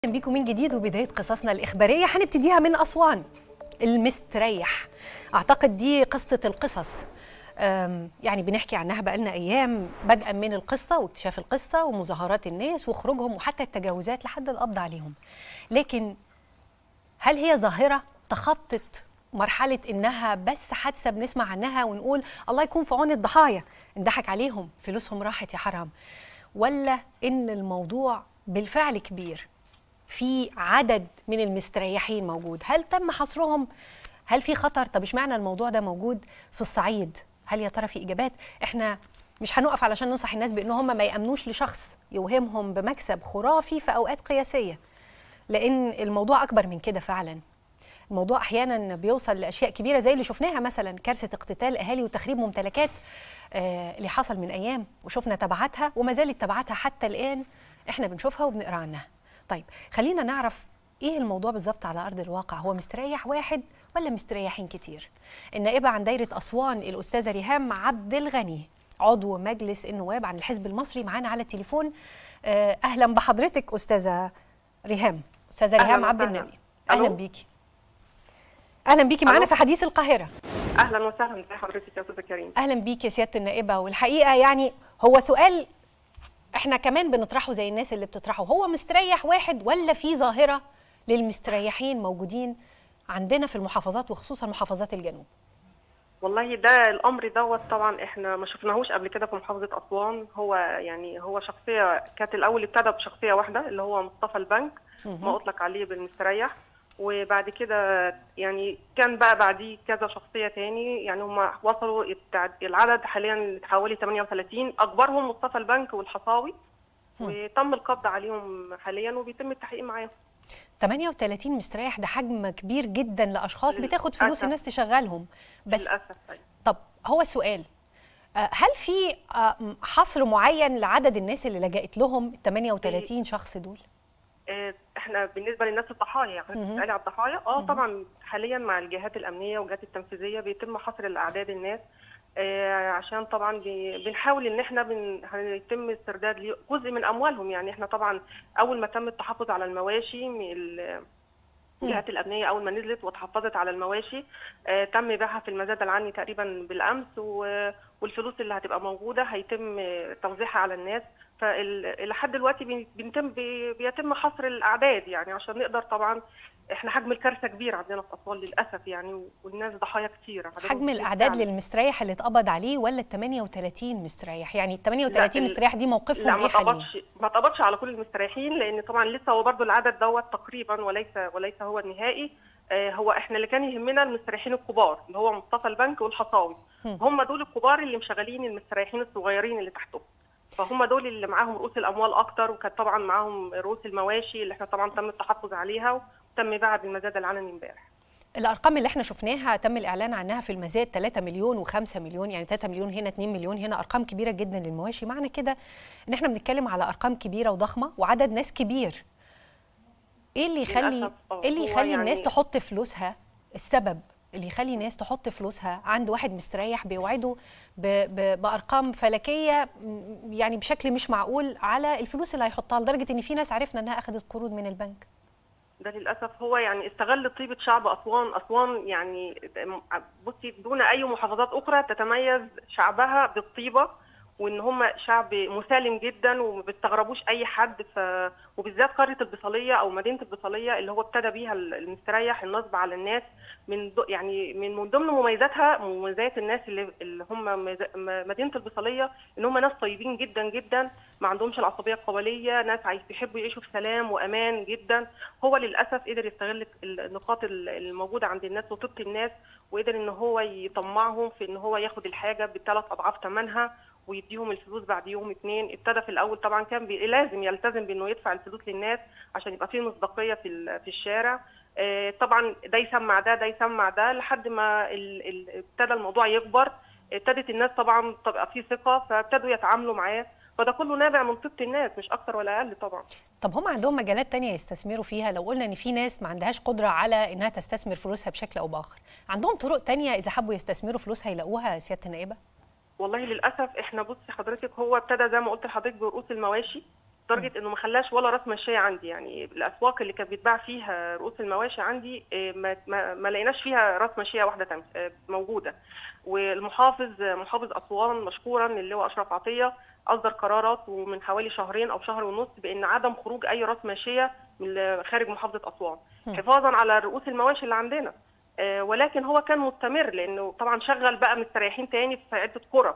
اهلا بيكم من جديد وبدايه قصصنا الاخباريه هنبتديها من اسوان المستريح اعتقد دي قصه القصص أم، يعني بنحكي عنها بقالنا ايام بدءا من القصه واكتشاف القصه ومظاهرات الناس وخروجهم وحتى التجاوزات لحد القبض عليهم لكن هل هي ظاهره تخطت مرحله انها بس حادثه بنسمع عنها ونقول الله يكون في عون الضحايا انضحك عليهم فلوسهم راحت يا حرام ولا ان الموضوع بالفعل كبير في عدد من المستريحين موجود هل تم حصرهم هل في خطر طب اشمعنى الموضوع ده موجود في الصعيد هل يا ترى في اجابات احنا مش هنقف علشان ننصح الناس بان هم ما يامنوش لشخص يوهمهم بمكسب خرافي في اوقات قياسيه لان الموضوع اكبر من كده فعلا الموضوع احيانا بيوصل لاشياء كبيره زي اللي شفناها مثلا كارثه اقتتال اهالي وتخريب ممتلكات آه اللي حصل من ايام وشفنا تبعاتها وما زالت تبعاتها حتى الان احنا بنشوفها وبنقرا عنها طيب خلينا نعرف ايه الموضوع بالظبط على ارض الواقع هو مستريح واحد ولا مستريحين كتير النائبه عن دايره اسوان الاستاذه ريهام عبد الغني عضو مجلس النواب عن الحزب المصري معانا على التليفون آه، اهلا بحضرتك استاذه ريهام استاذه أهلاً ريهام عبد وسهلاً. النبي اهلا ألو. بيكي اهلا بيكي معانا ألو. في حديث القاهره اهلا وسهلا ازي حضرتك يا استاذه كريم اهلا بيك يا سياده النائبه والحقيقه يعني هو سؤال احنا كمان بنطرحه زي الناس اللي بتطرحه هو مستريح واحد ولا في ظاهره للمستريحين موجودين عندنا في المحافظات وخصوصا محافظات الجنوب والله ده الامر دوت طبعا احنا ما شفناهوش قبل كده في محافظه اسوان هو يعني هو شخصيه كانت الاول ابتدى بشخصيه واحده اللي هو مصطفى البنك ما اطلق عليه بالمستريح وبعد كده يعني كان بقى بعديه كذا شخصيه تاني يعني هم وصلوا التع- العدد حاليا حوالي 38 اكبرهم مصطفى البنك والحصاوي وتم القبض عليهم حاليا وبيتم التحقيق معاهم 38 مستريح ده حجم كبير جدا لاشخاص بتاخد فلوس للأسف. الناس تشغلهم بس للاسف أيوة. طب هو السؤال آه، هل في آه، حصر معين لعدد الناس اللي لجأت لهم ال 38 شخص دول آه، احنا بالنسبه للناس الضحايا يعني بتسالي على الضحايا اه طبعا حاليا مع الجهات الامنيه والجهات التنفيذيه بيتم حصر الاعداد الناس آه، عشان طبعا بي- بنحاول ان احنا بن... هيتم استرداد لي- جزء من اموالهم يعني احنا طبعا اول ما تم التحفظ على المواشي من ال- الجهات الامنيه اول ما نزلت وتحفظت على المواشي آه، تم بيعها في المزاد العني تقريبا بالامس و- والفلوس اللي هتبقى موجوده هيتم آه، توزيعها على الناس فلحد دلوقتي بن- بنتم بي- بيتم حصر الاعداد يعني عشان نقدر طبعا احنا حجم الكارثه كبير عندنا في اسوان للاسف يعني والناس ضحايا كتير عددهم حجم كتير الاعداد فعلاً. للمستريح اللي اتقبض عليه ولا ال 38 مستريح يعني ال 38 لا، ال- مستريح دي لا موقفهم ما ايه حاليا طبطش ما طبطش على كل المستريحين لان طبعا لسه هو برضو العدد دوت تقريبا وليس وليس هو النهائي آه، هو احنا اللي كان يهمنا المستريحين الكبار اللي هو مصطفى البنك والحصاوي هم دول الكبار اللي مشغلين المستريحين الصغيرين اللي تحتهم فهم دول اللي معاهم رؤوس الاموال اكتر وكانت طبعا معاهم رؤوس المواشي اللي احنا طبعا تم التحفظ عليها وتم بيعها بالمزاد العلني امبارح الارقام اللي احنا شفناها تم الاعلان عنها في المزاد 3 مليون و5 مليون يعني 3 مليون هنا 2 مليون هنا ارقام كبيره جدا للمواشي معنى كده ان احنا بنتكلم على ارقام كبيره وضخمه وعدد ناس كبير ايه اللي يخلي للأسف، آه، ايه اللي هو يخلي الناس يعني- تحط فلوسها السبب اللي يخلي الناس تحط فلوسها عند واحد مستريح بيوعده ب ب بارقام فلكيه م- يعني بشكل مش معقول على الفلوس اللي هيحطها لدرجه ان في ناس عرفنا انها اخذت قروض من البنك ده للاسف هو يعني استغل طيبه شعب اسوان اسوان يعني بصي دون اي محافظات اخرى تتميز شعبها بالطيبه وان هم شعب مسالم جدا وما بيستغربوش اي حد ف وبالذات قريه البصليه او مدينه البصليه اللي هو ابتدى بيها المستريح النصب على الناس من ض- يعني من من ضمن مميزاتها مميزات الناس اللي اللي هم مز- م- مدينه البصليه ان هم ناس طيبين جدا جدا ما عندهمش العصبيه القبليه ناس عايز بيحبوا يعيشوا في سلام وامان جدا هو للاسف قدر يستغل النقاط ال- الموجوده عند الناس وطيبه الناس وقدر ان هو يطمعهم في ان هو ياخد الحاجه بثلاث اضعاف ثمنها ويديهم الفلوس بعد يوم اتنين ابتدى في الاول طبعا كان بي... لازم يلتزم بانه يدفع الفلوس للناس عشان يبقى فيه مصداقيه في ال... في الشارع آه، طبعا ده يسمع ده ده يسمع ده لحد ما ال... ال... ابتدى الموضوع يكبر ابتدت الناس طبعا تبقى في ثقه فابتدوا يتعاملوا معاه فده كله نابع من طيبه الناس مش اكتر ولا اقل طبعا طب هم عندهم مجالات تانية يستثمروا فيها لو قلنا ان في ناس ما عندهاش قدرة على انها تستثمر فلوسها بشكل او باخر عندهم طرق تانية اذا حبوا يستثمروا فلوسها يلاقوها سيادة النائبة والله للاسف احنا بصي حضرتك هو ابتدى زي ما قلت لحضرتك برؤوس المواشي لدرجه انه ما خلاش ولا راس ماشيه عندي يعني الاسواق اللي كانت بيتباع فيها رؤوس المواشي عندي آه، ما, ما, ما لقيناش فيها راس ماشيه واحده تم- آه، موجوده والمحافظ آه، محافظ اسوان مشكورا اللي هو اشرف عطيه اصدر قرارات ومن حوالي شهرين او شهر ونص بان عدم خروج اي راس ماشيه من خارج محافظه اسوان حفاظا على رؤوس المواشي اللي عندنا آه، ولكن هو كان مستمر لانه طبعا شغل بقى مستريحين تاني في عده قرى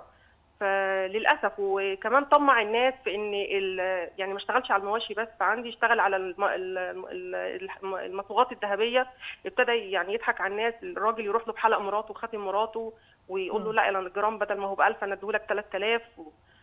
فللاسف وكمان طمع الناس في ان ال- يعني ما اشتغلش على المواشي بس عندي اشتغل على الم- ال- ال- الم- المصوغات الذهبيه ابتدى يعني يضحك على الناس الراجل يروح له بحلق مراته وخاتم مراته ويقول له لا انا الجرام بدل ما هو ب 1000 انا اديهولك 3000 و-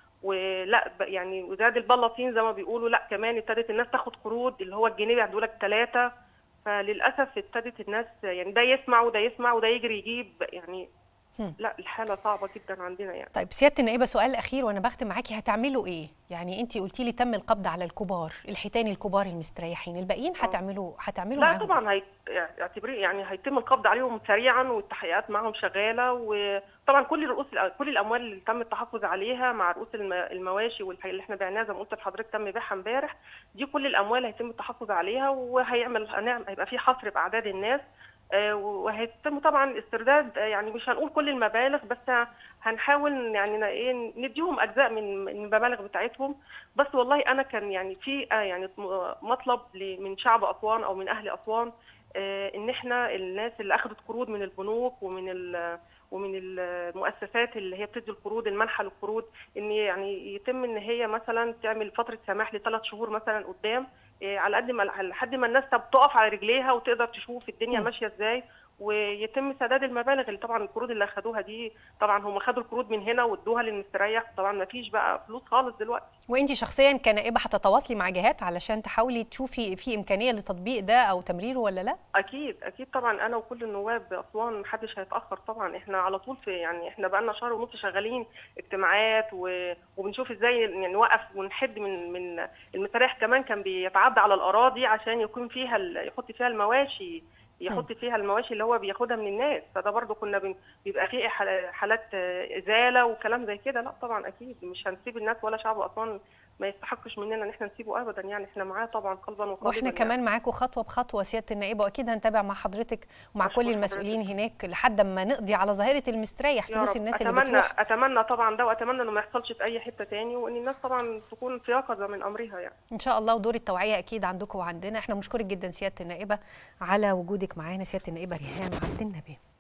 ولا ب- يعني وزاد البلاطين زي ما بيقولوا لا كمان ابتدت الناس تاخد قروض اللي هو الجنيه بيديهولك ثلاثه فللاسف ابتدت الناس يعني ده يسمع وده يسمع وده يجري يجيب يعني هم. لا الحاله صعبه جدا عندنا يعني طيب سياده النائبه سؤال اخير وانا بختم معاكي هتعملوا ايه يعني انت قلتي لي تم القبض على الكبار الحيتان الكبار المستريحين الباقيين هتعملوا هتعملوا لا معاهم طبعا هي اعتبري يعني هيتم القبض عليهم سريعا والتحقيقات معهم شغاله وطبعا كل رؤوس كل الاموال اللي تم التحفظ عليها مع رؤوس الم- المواشي والحاجة اللي احنا بعناها زي ما قلت لحضرتك تم بيعها امبارح دي كل الاموال هيتم التحفظ عليها وهيعمل هنعمل- هيبقى في حصر باعداد الناس آه، وهيتم طبعا استرداد آه، يعني مش هنقول كل المبالغ بس هنحاول يعني ن- ايه نديهم اجزاء من من المبالغ بتاعتهم بس والله انا كان يعني في آه، يعني م- مطلب ل- من شعب اسوان او من اهل اسوان آه، ان احنا الناس اللي اخذت قروض من البنوك ومن ال ومن المؤسسات اللي هي بتدي القروض المنحه للقروض ان يعني يتم ان هي مثلا تعمل فتره سماح لثلاث شهور مثلا قدام إيه، على قد ما لحد ما الناس تب- تقف على رجليها وتقدر تشوف الدنيا مم. ماشيه ازاي ويتم سداد المبالغ اللي طبعا القروض اللي اخدوها دي طبعا هم خدوا القروض من هنا وادوها للمستريح طبعا ما فيش بقى فلوس خالص دلوقتي وانت شخصيا كنائبه هتتواصلي مع جهات علشان تحاولي تشوفي في امكانيه لتطبيق ده او تمريره ولا لا اكيد اكيد طبعا انا وكل النواب باسوان محدش هيتاخر طبعا احنا على طول في يعني احنا بقى لنا شهر ونص شغالين اجتماعات و... وبنشوف ازاي يعني نوقف ونحد من من المسارح كمان كان بيتعدى على الاراضي عشان يكون فيها ال... يحط فيها المواشي يحط فيها المواشي اللي هو بياخدها من الناس فده برضو كنا بن... بيبقى فيه حال- حالات آه، ازاله وكلام زي كده لا طبعا اكيد مش هنسيب الناس ولا شعب اسوان ما يستحقش مننا ان احنا نسيبه ابدا يعني احنا معاه طبعا قلبا وقالبا واحنا يعني. كمان معاكم خطوه بخطوه سياده النائبه واكيد هنتابع مع حضرتك ومع أشكر كل حضرتك. المسؤولين هناك لحد ما نقضي على ظاهره المستريح يا فلوس رب. الناس اللي اتمنى بتروح اتمنى طبعا ده واتمنى انه ما يحصلش في اي حته تاني وان الناس طبعا تكون في يقظه من امرها يعني ان شاء الله ودور التوعيه اكيد عندكم وعندنا احنا بنشكرك جدا سياده النائبه على وجودك معانا سياده النائبه ريهام عبد النبي